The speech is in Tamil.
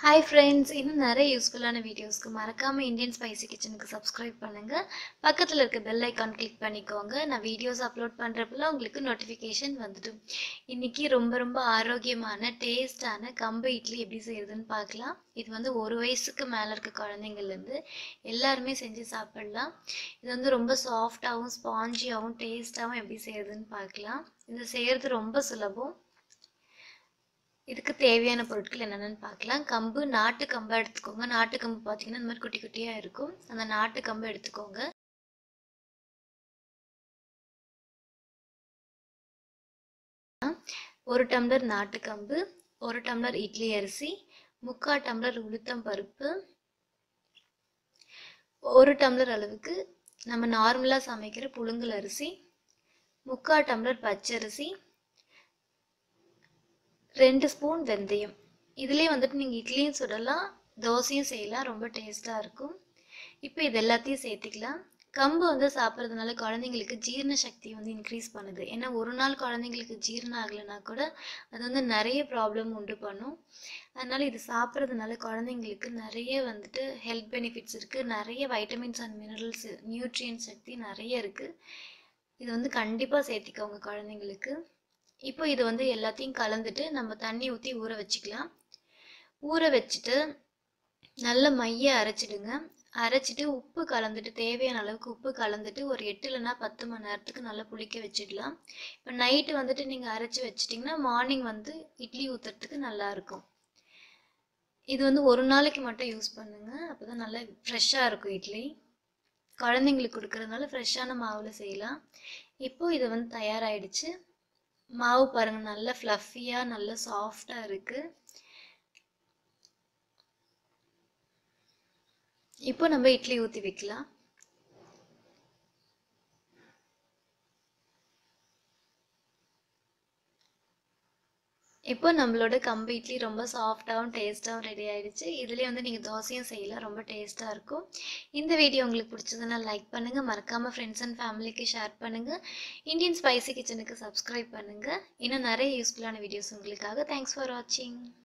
ஹாய் ஃப்ரெண்ட்ஸ் இன்னும் நிறைய யூஸ்ஃபுல்லான வீடியோஸ்க்கு மறக்காமல் இந்தியன் ஸ்பைசி கிச்சனுக்கு சப்ஸ்கிரைப் பண்ணுங்கள் பக்கத்தில் இருக்க பெல் ஐக்கான் கிளிக் பண்ணிக்கோங்க நான் வீடியோஸ் அப்லோட் பண்ணுறப்பெல்லாம் உங்களுக்கு நோட்டிஃபிகேஷன் வந்துடும் இன்றைக்கி ரொம்ப ரொம்ப ஆரோக்கியமான டேஸ்டான கம்பு இட்லி எப்படி செய்யறதுன்னு பார்க்கலாம் இது வந்து ஒரு வயசுக்கு மேலே இருக்க குழந்தைங்கள்லேருந்து எல்லாருமே செஞ்சு சாப்பிடலாம் இது வந்து ரொம்ப சாஃப்டாகவும் ஸ்பாஞ்சியாகவும் டேஸ்ட்டாகவும் எப்படி செய்யறதுன்னு பார்க்கலாம் இது செய்கிறது ரொம்ப சுலபம் இதுக்கு தேவையான பொருட்கள் என்னென்னு பார்க்கலாம் கம்பு நாட்டு கம்பை எடுத்துக்கோங்க நாட்டு கம்பு பார்த்தீங்கன்னா இந்த மாதிரி குட்டி குட்டியாக இருக்கும் அந்த நாட்டு கம்பை எடுத்துக்கோங்க ஒரு டம்ளர் நாட்டு கம்பு ஒரு டம்ளர் இட்லி அரிசி முக்கால் டம்ளர் உளுத்தம் பருப்பு ஒரு டம்ளர் அளவுக்கு நம்ம நார்மலாக சமைக்கிற புழுங்கல் அரிசி முக்கால் டம்ளர் பச்சரிசி ரெண்டு ஸ்பூன் வெந்தயம் இதுலேயே வந்துட்டு நீங்கள் இட்லியும் சுடலாம் தோசையும் செய்யலாம் ரொம்ப டேஸ்ட்டாக இருக்கும் இப்போ இது எல்லாத்தையும் சேர்த்துக்கலாம் கம்பு வந்து சாப்பிட்றதுனால குழந்தைங்களுக்கு ஜீரண சக்தி வந்து இன்க்ரீஸ் பண்ணுது ஏன்னா ஒரு நாள் குழந்தைங்களுக்கு ஜீரணம் ஆகலைன்னா கூட அது வந்து நிறைய ப்ராப்ளம் உண்டு பண்ணும் அதனால் இது சாப்பிட்றதுனால குழந்தைங்களுக்கு நிறைய வந்துட்டு ஹெல்த் பெனிஃபிட்ஸ் இருக்குது நிறைய வைட்டமின்ஸ் அண்ட் மினரல்ஸ் நியூட்ரியன் சக்தி நிறைய இருக்குது இது வந்து கண்டிப்பாக சேர்த்திக்கோங்க குழந்தைங்களுக்கு இப்போ இது வந்து எல்லாத்தையும் கலந்துட்டு நம்ம தண்ணி ஊற்றி ஊற வச்சுக்கலாம் ஊற வச்சுட்டு நல்ல மைய அரைச்சிடுங்க அரைச்சிட்டு உப்பு கலந்துட்டு தேவையான அளவுக்கு உப்பு கலந்துட்டு ஒரு எட்டு இல்லைன்னா பத்து மணி நேரத்துக்கு நல்லா புளிக்க வச்சிடலாம் இப்போ நைட்டு வந்துட்டு நீங்கள் அரைச்சி வச்சிட்டிங்கன்னா மார்னிங் வந்து இட்லி ஊற்றுறதுக்கு நல்லாயிருக்கும் இது வந்து ஒரு நாளைக்கு மட்டும் யூஸ் பண்ணுங்கள் அப்போ தான் நல்லா ஃப்ரெஷ்ஷாக இருக்கும் இட்லி குழந்தைங்களுக்கு கொடுக்குறதுனால ஃப்ரெஷ்ஷான மாவில் செய்யலாம் இப்போது இது வந்து தயாராகிடுச்சு மாவு பாருங்கள் நல்லா ஃப்ளஃபியாக நல்லா சாஃப்டாக இருக்குது இப்போ நம்ம இட்லி ஊற்றி வைக்கலாம் இப்போ நம்மளோட கம்பு இட்லி ரொம்ப சாஃப்டாகவும் டேஸ்ட்டாகவும் ரெடி ஆகிடுச்சு இதுலேயே வந்து நீங்கள் தோசையும் செய்யலாம் ரொம்ப டேஸ்ட்டாக இருக்கும் இந்த வீடியோ உங்களுக்கு பிடிச்சதுன்னா லைக் பண்ணுங்கள் மறக்காமல் ஃப்ரெண்ட்ஸ் அண்ட் ஃபேமிலிக்கு ஷேர் பண்ணுங்கள் இந்தியன் ஸ்பைசி கிச்சனுக்கு சப்ஸ்கிரைப் பண்ணுங்கள் இன்னும் நிறைய யூஸ்ஃபுல்லான வீடியோஸ் உங்களுக்காக தேங்க்ஸ் ஃபார் வாட்சிங்